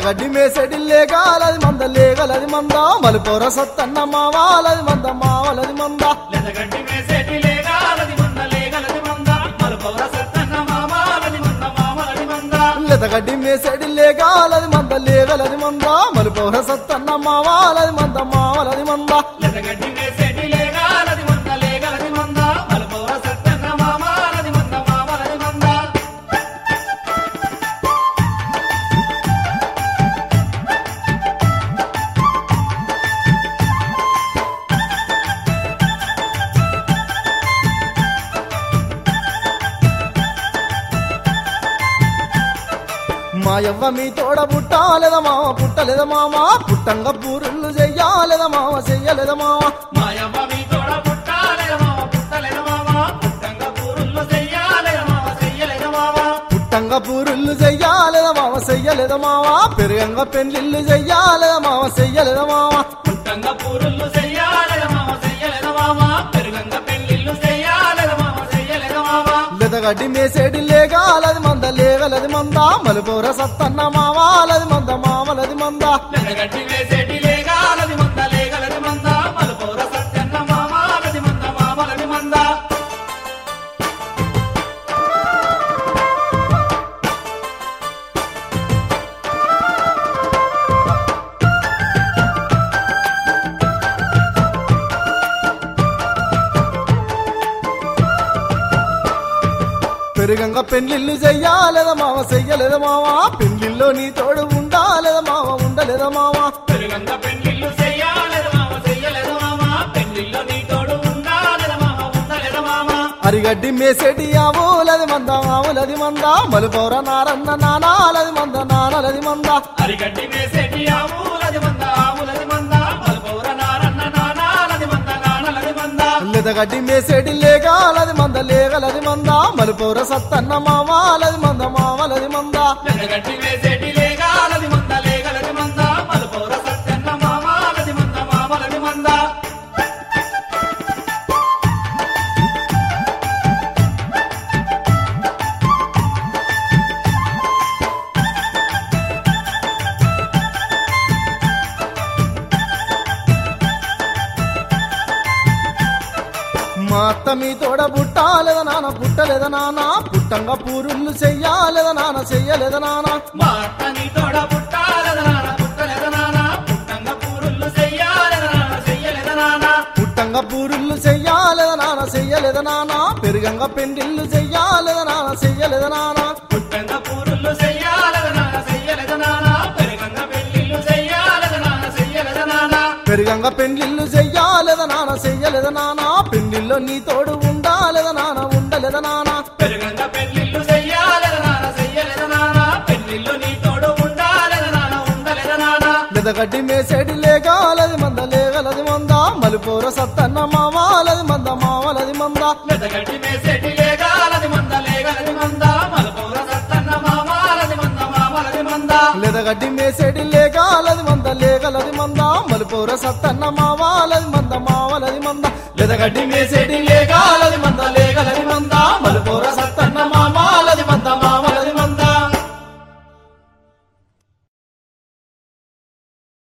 లెదగడ్డి మేసడి లేగాలది మంద లేగలది మంద మలుపొర సత్తన్న మావాలది మంద మావలది మంద లెదగడ్డి మేసేటి లేగాలది మంద లేగలది మంద మలుపౌర సత్తన్న మామాలది మంద మామలది మంద లెదగడ్డి మేసడి లేగాలది మంద లేగలది మంద మలుపొర సత్తన్న మావాలది మంద మావలది మంద లెదగడ్డి మేసేటి లేగాలది మంద లేగలది మంద మలుపౌర సత్తన్న మామాలది మంద మామలది మంద మాయవ్వ మీ తోడ పుట్టాలేద మామ పుట్టలేద మామ పుట్టంగ పూరుళ్ళు చెయ్యాలేద మామ చెయ్యలేద మామ మాయవ్వ మీ తోడ పుట్టాలేద మామ పుట్టలేద మామ పుట్టంగ పూరుల్లో చెయ్యాలేద మామ చెయ్యలేద మామ పుట్టంగ పూరుళ్ళు చెయ్యాలేద మామ చెయ్యలేద మామ పెరుగంగ పెళ్ళిళ్ళు చెయ్యాలేద మామ చెయ్యలేద మామ పుట్టంగ పూరుల్లో చెయ్యాలేద మామ చెయ్యలేద మామ పెరుగంగ పెళ్ళిళ్ళు చెయ్యాలేద మామ చెయ్యలేద మామ లెదగడ్డి మేసేడి లేగాలది మంద లేగలది మంద మలుపూర సత్తన్న మావాలది మంద మామలది మంద లెదగడ్డి వేసేటి లేగాలది మంద లేగలది మంద మలుపౌర సత్యన్న మామాలది మంద మామలది మంద పెరుగంగ పెళ్ళిళ్ళు చెయ్యాలేద మామ చెయ్యలేద మామ పెళ్ళిల్లో నీ తోడు ఉండాలేద మామ ఉండలేద మామ పెరుగంగ పెళ్ళిళ్ళు చెయ్యాలేద మామ చెయ్యలేద మామ పెళ్ళిల్లో నీ తోడు ఉండాలేద మామ ఉండలేద మామ అరిగడ్డి మేసేటి ఆవులది మంద ఆవులది మంద మలుపౌర నారన్న నానాలది మంద నానలది మంద అరిగడ్డి వేసేటి ఆవులది మంద ఆవులది మంద మలుపౌర నారన్న నానాలది మంద నానలది మంద లెదగడ్డి మేసేటి లేగాలది మంద లేగలది మంద మలుపౌర సత్తన్న మావాలది మంద మావలది మంద లెదగడ్డి వేసేటి లేగాలది మంద లేగలది మంద మలుపౌర సత్యన్న మామాలది మంద మామలది మంద మా అత్త మీ తోడ పుట్టాలేద నాన్న పుట్టలేద నాన్న పుట్టంగ పూరుళ్ళు చెయ్యాలేద నాన్న చెయ్యలేద నాన్న మా అత్త నీ తోడ పుట్టాలద నాన్న పుట్టలేద నాన్న పుట్టంగ పూరుళ్ళు చెయ్యాలద నాన్న చెయ్యలేద నాన్న పుట్టంగ పూరుళ్ళు చెయ్యాలేద నాన్న చెయ్యలేద నాన్న పెరుగంగ పెండిళ్ళు చెయ్యాలేద నాన్న చెయ్యలేద నాన్న పుట్టంగ పూరుళ్ళు చెయ్యాలద నాన్న చెయ్యలేద నాన్న పెరుగంగ పెళ్ళిళ్ళు చెయ్యాలద నాన్న చెయ్యలేద నాన్న పెరుగంగ పెండ్లిళ్ళు చెయ్యాలేద నాన్న చెయ్యలేద నాన్న పెండిల్లో నీ తోడు ఉండాలేద నాన్న ఉండలేద నాన్న పెరుగంగ పెళ్ళిళ్ళు చెయ్యాలద నాన్న చెయ్యలేద నాన్న పెళ్ళిళ్ళు నీ తోడు ఉండాలద నాన్న ఉండలేద నాన్న లెదగడ్డి మేసేడి లేగాలది మంద లేగలది మంద మలుపూర సత్తన్న మావాలది మంద మావలది మంద మెదగడ్డి మేసేటి లేగాలది మంద లేగలది మంద మలపౌర సత్తన్న మామాలది మంద మామలది మంద లెదగడ్డి మేసేడి లేగాలది మంద లేగలది మంద మలుపూర సత్తన్న మావాలది